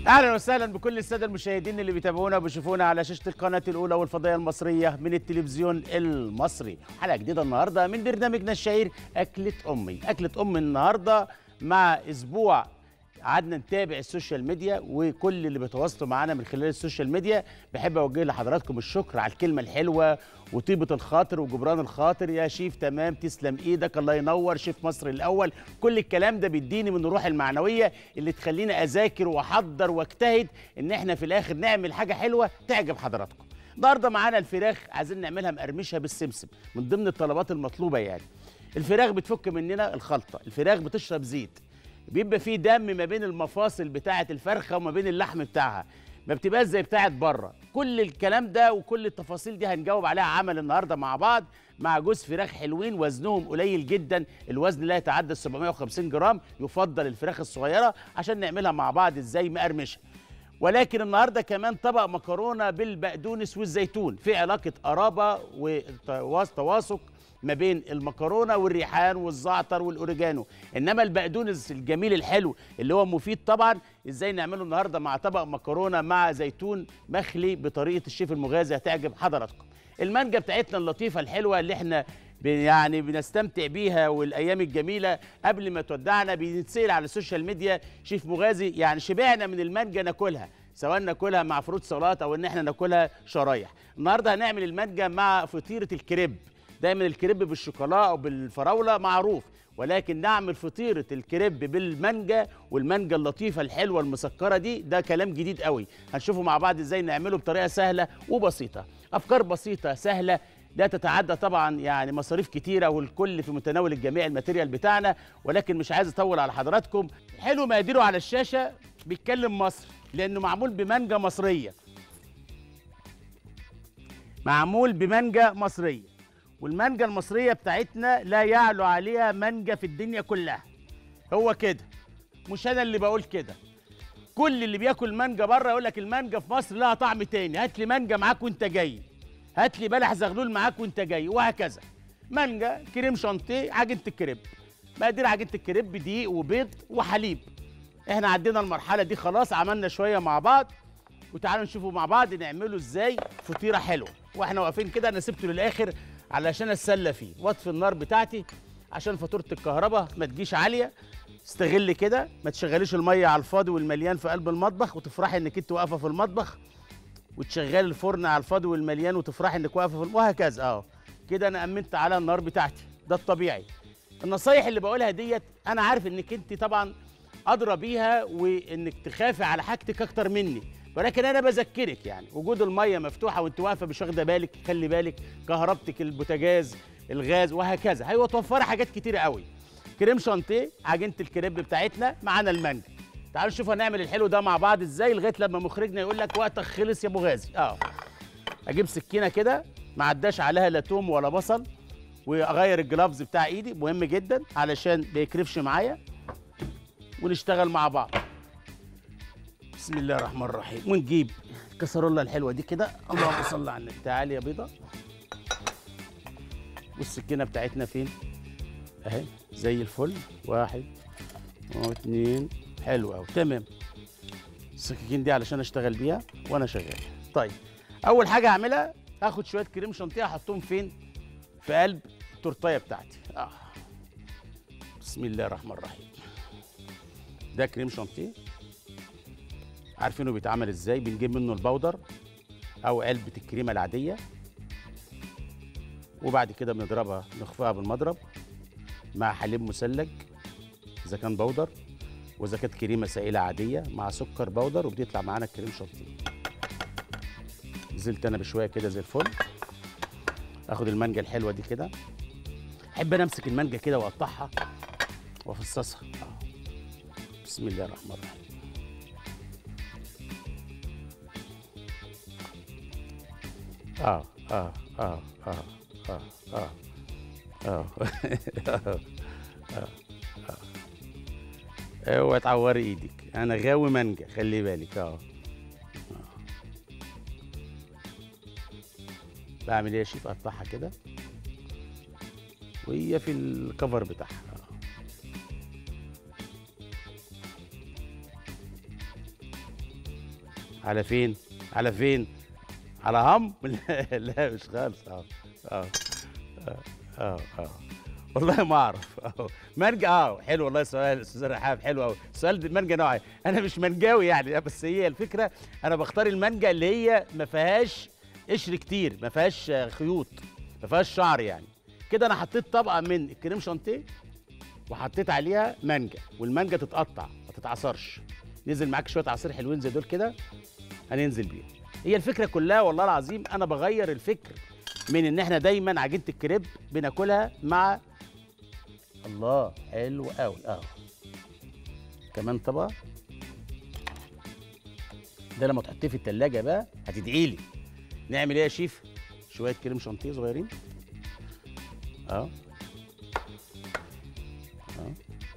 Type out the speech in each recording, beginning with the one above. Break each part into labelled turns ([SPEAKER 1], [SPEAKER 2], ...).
[SPEAKER 1] اهلا وسهلا بكل الساده المشاهدين اللي بيتابعونا وبيشوفونا على شاشه القناه الاولى والفضائيه المصريه من التلفزيون المصري حلقه جديده النهارده من برنامجنا الشهير اكله امي اكله ام النهارده مع اسبوع قعدنا نتابع السوشيال ميديا وكل اللي بيتواصلوا معانا من خلال السوشيال ميديا بحب اوجه لحضراتكم الشكر على الكلمه الحلوه وطيبه الخاطر وجبران الخاطر يا شيف تمام تسلم ايدك الله ينور شيف مصر الاول كل الكلام ده بيديني من الروح المعنويه اللي تخليني اذاكر واحضر واجتهد ان احنا في الاخر نعمل حاجه حلوه تعجب حضراتكم النهارده معانا الفراخ عايزين نعملها مقرمشه بالسمسم من ضمن الطلبات المطلوبه يعني الفراخ بتفك مننا الخلطه الفراخ بتشرب زيت بيبقى فيه دم ما بين المفاصل بتاعه الفرخه وما بين اللحم بتاعها ما بتبقاش زي بتاعه بره كل الكلام ده وكل التفاصيل دي هنجاوب عليها عمل النهارده مع بعض مع جوز فراخ حلوين وزنهم قليل جدا الوزن لا يتعدى 750 جرام يفضل الفراخ الصغيره عشان نعملها مع بعض ازاي مقرمشه ولكن النهارده كمان طبق مكرونه بالبقدونس والزيتون في علاقه قرابه وتواثق ما بين المكرونه والريحان والزعتر والاوريجانو انما البقدونس الجميل الحلو اللي هو مفيد طبعا ازاي نعمله النهارده مع طبق مكرونه مع زيتون مخلي بطريقه الشيف المغازي هتعجب حضراتكم المانجا بتاعتنا اللطيفه الحلوه اللي احنا يعني بنستمتع بيها والايام الجميله قبل ما تودعنا بنتسال على السوشيال ميديا شيف مغازي يعني شبعنا من المانجا ناكلها سواء ناكلها مع فروت سلطات او ان احنا ناكلها شرايح النهارده هنعمل المانجا مع فطيره الكريب دايما الكريب بالشوكولا او بالفراوله معروف ولكن نعمل فطيره الكريب بالمانجا والمانجا اللطيفه الحلوه المسكره دي ده كلام جديد قوي هنشوفه مع بعض ازاي نعمله بطريقه سهله وبسيطه افكار بسيطه سهله لا تتعدى طبعا يعني مصاريف كتيره والكل في متناول الجميع الماتيريال بتاعنا ولكن مش عايز اطول على حضراتكم حلو مقاديره على الشاشه بيتكلم مصر لانه معمول بمانجا مصريه معمول بمانجا مصريه والمانجا المصريه بتاعتنا لا يعلو عليها مانجا في الدنيا كلها هو كده مش انا اللي بقول كده كل اللي بياكل مانجا بره يقول لك المانجا في مصر لها طعم تاني هات لي مانجا معاك وانت جاي هات لي بلح زغلول معاك وانت جاي وهكذا مانجا كريم شانتيه عجينه الكريب مقادير عجينه الكريب دقيق وبيض وحليب احنا عدينا المرحله دي خلاص عملنا شويه مع بعض وتعالوا نشوفوا مع بعض نعمله ازاي فطيره حلوه واحنا واقفين كده انا سبته للاخر علشان اتسلى فيه واطفي النار بتاعتي عشان فاتوره الكهرباء ما تجيش عاليه استغل كده ما تشغليش الميه على الفاضي والمليان في قلب المطبخ وتفرحي انك انت واقفه في المطبخ وتشغلي الفرن على الفاضي والمليان وتفرحي انك واقفه في الم... وهكذا اه كده انا امنت على النار بتاعتي ده الطبيعي النصايح اللي بقولها ديت انا عارف انك انت طبعا ادرى بيها وانك تخافي على حاجتك اكتر مني ولكن انا بذكرك يعني وجود الميه مفتوحه وانت واقفه مش واخده بالك خلي بالك كهربتك البوتاجاز الغاز وهكذا هي توفري حاجات كتيره قوي كريم شانتيه عجينه الكريب بتاعتنا معانا المانجا تعالوا نشوف هنعمل الحلو ده مع بعض ازاي لغايه لما مخرجنا يقول لك وقتك خلص يا ابو غازي اه اجيب سكينه كده ما عداش عليها لا توم ولا بصل واغير الجلافز بتاع ايدي مهم جدا علشان ما يكرفش معايا ونشتغل مع بعض بسم الله الرحمن الرحيم ونجيب الكسرولة الحلوة دي كده اللهم صل على النبي تعالي يا بيضة والسكينة بتاعتنا فين؟ اهي زي الفل واحد واثنين حلو قوي تمام السكاكين دي علشان اشتغل بيها وانا شغال طيب اول حاجة هعملها هاخد شوية كريم شانتيه احطهم فين؟ في قلب التورتايه بتاعتي اه بسم الله الرحمن الرحيم ده كريم شانتيه عارفينه بيتعمل ازاي بنجيب منه البودر او علبه الكريمه العاديه وبعد كده بنضربها نخفقها بالمضرب مع حليب مثلج اذا كان بودر واذا كانت كريمه سائله عاديه مع سكر بودر وبيطلع معانا الكريم شانتيه نزلت انا بشويه كده زي الفل اخد المانجا الحلوه دي كده احب انا امسك المانجا كده واقطعها وافصصها آه. بسم الله الرحمن الرحيم اه اه اه اه اه اه اه اوعي تعوري ايدك انا غاوي مانجا خلي بالك اه بعمل ايه يا شيف اقطعها كده وهي في الكفر بتاعها على فين على فين على هم لا, لا مش خالص اه اه اه اه, آه. والله ما اعرف اه مانجا اه حلو والله سؤال استاذ رحاب حلو قوي السؤال ده مانجا نوعي انا مش منجاوي يعني بس هي الفكره انا بختار المانجا اللي هي ما فيهاش قشر كتير ما فيهاش آه، خيوط ما فيهاش شعر يعني كده انا حطيت طبقه من الكريم شانتيه وحطيت عليها مانجا والمانجا تتقطع ما تتعصرش نزل معاك شويه عصير حلوين زي دول كده هننزل بيهم هي الفكره كلها والله العظيم انا بغير الفكر من ان احنا دايما عجينه الكريب بناكلها مع الله حلو قوي اه كمان طبقه ده لما تحطيه في التلاجة بقى هتدعي لي نعمل ايه يا شيف شويه كريم شانتيه صغيرين اه اه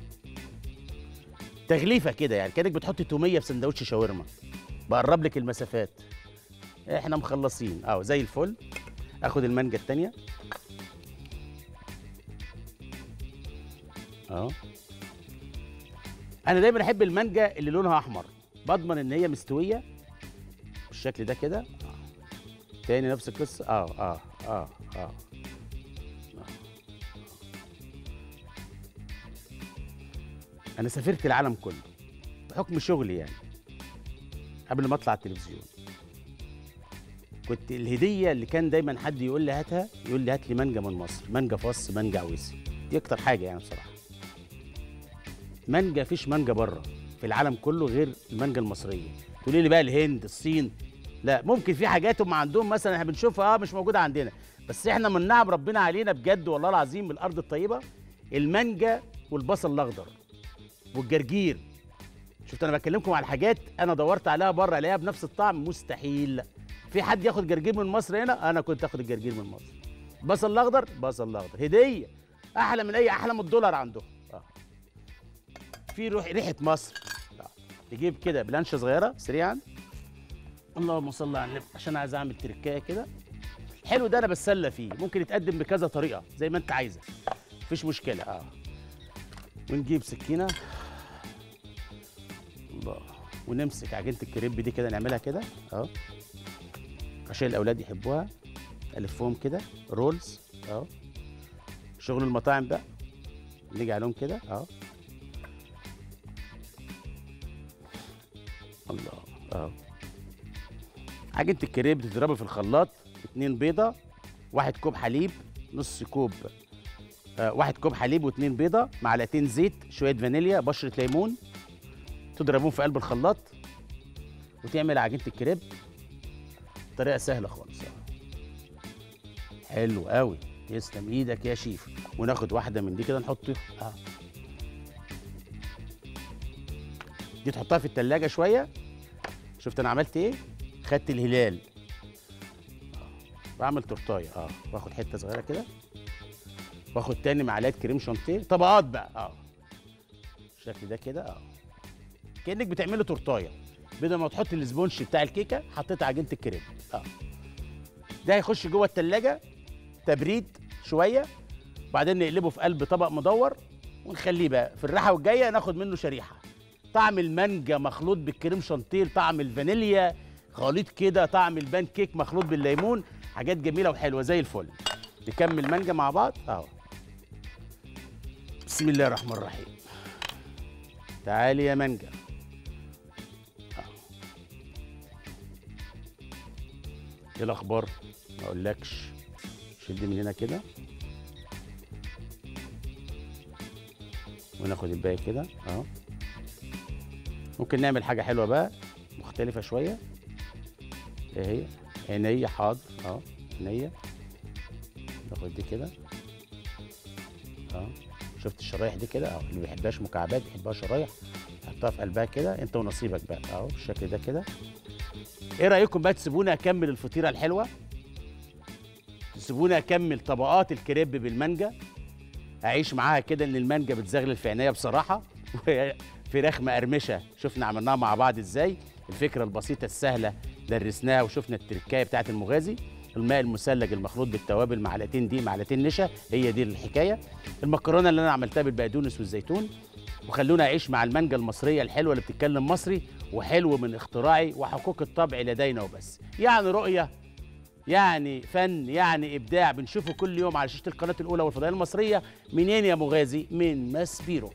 [SPEAKER 1] تغليفه كده يعني كانك بتحط توميه في سندوتش شاورما بقرب لك المسافات احنا مخلصين اه زي الفل اخد المانجا التانية اه انا دايما احب المانجا اللي لونها احمر بضمن ان هي مستويه بالشكل ده كده آه. تاني نفس القصه اه اه اه اه انا سافرت العالم كله بحكم شغلي يعني قبل ما اطلع التلفزيون كنت الهديه اللي كان دايما حد يقول لي هاتها يقول لي هات لي مانجا من مصر مانجا فص مانجا عويسي دي اكتر حاجه يعني بصراحه مانجا فيش مانجا بره في العالم كله غير المانجا المصريه تقولي لي بقى الهند الصين لا ممكن في حاجات هم عندهم مثلا احنا بنشوفها اه مش موجوده عندنا بس احنا من نعم ربنا علينا بجد والله العظيم من الارض الطيبه المانجا والبصل الاخضر والجرجير شفت انا بكلمكم على حاجات انا دورت عليها بره الاقيها بنفس الطعم مستحيل في حد ياخد جرجير من مصر هنا انا كنت اخد الجرجير من مصر بصل الاخضر بصل الاخضر هديه احلى من اي احلى من الدولار عندهم آه. في روح ريحه مصر آه. تجيب كده بلانشه صغيره سريعا اللهم صل على النبي عشان عايز اعمل تركايه كده الحلو ده انا بتسلى فيه ممكن يتقدم بكذا طريقه زي ما انت عايزه مفيش مشكله اه ونجيب سكينه الله ونمسك عجينه الكريب دي كده نعملها كده اهو عشان الاولاد يحبوها الفهم كده رولز اهو شغل المطاعم بقى نيجي عليهم كده اهو الله اهو عجينه الكريب بتضربها في الخلاط اتنين بيضه واحد كوب حليب نص كوب آه واحد كوب حليب واتنين بيضه معلقتين زيت شويه فانيليا بشره ليمون تضربهم في قلب الخلاط وتعمل عجينه الكريب طريقه سهله خالص حلو قوي تسلم ايدك يا شيف وناخد واحده من دي كده نحط اه دي تحطها في التلاجة شويه شفت انا عملت ايه خدت الهلال آه. بعمل تورتايه اه واخد حته صغيره كده واخد تاني معلقه كريم شانتيه طبقات بقى اه بالشكل ده كده اه كانك بتعملي تورتايه بدل ما تحط الاسبونش بتاع الكيكه حطيت عجينه الكريم اه ده هيخش جوه التلاجة تبريد شويه وبعدين نقلبه في قلب طبق مدور ونخليه بقى في الراحه والجايه ناخد منه شريحه طعم المانجا مخلوط بالكريم شانتيه طعم الفانيليا خليط كده طعم البان كيك مخلوط بالليمون حاجات جميله وحلوه زي الفل نكمل مانجا مع بعض اهو بسم الله الرحمن الرحيم تعالي يا مانجا ايه الاخبار ما اقولكش شد من هنا كده وناخد الباقي كده اهو ممكن نعمل حاجه حلوه بقى مختلفه شويه ايه هي عينيا حاضر اهو عينيا ناخد دي كده اهو شفت الشرايح دي كده اهو اللي ما بيحبهاش مكعبات بيحبها شرايح حطها في قلبها كده انت ونصيبك بقى اهو بالشكل ده كده ايه رايكم بقى تسيبوني اكمل الفطيره الحلوه تسيبوني اكمل طبقات الكريب بالمانجا اعيش معاها كده ان المانجا بتزغلل في عينيا بصراحه فراخ مقرمشه شفنا عملناها مع بعض ازاي الفكره البسيطه السهله درسناها وشفنا التركايه بتاعت المغازي الماء المثلج المخلوط بالتوابل معلقتين دي معلقتين نشا هي دي الحكايه المكرونه اللي انا عملتها بالبقدونس والزيتون وخلونا اعيش مع المانجا المصريه الحلوه اللي بتتكلم مصري وحلو من اختراعي وحقوق الطبع لدينا وبس يعني رؤيه يعني فن يعني ابداع بنشوفه كل يوم على شاشه القناه الاولى والفضائيه المصريه منين يا مغازي من ماسبيرو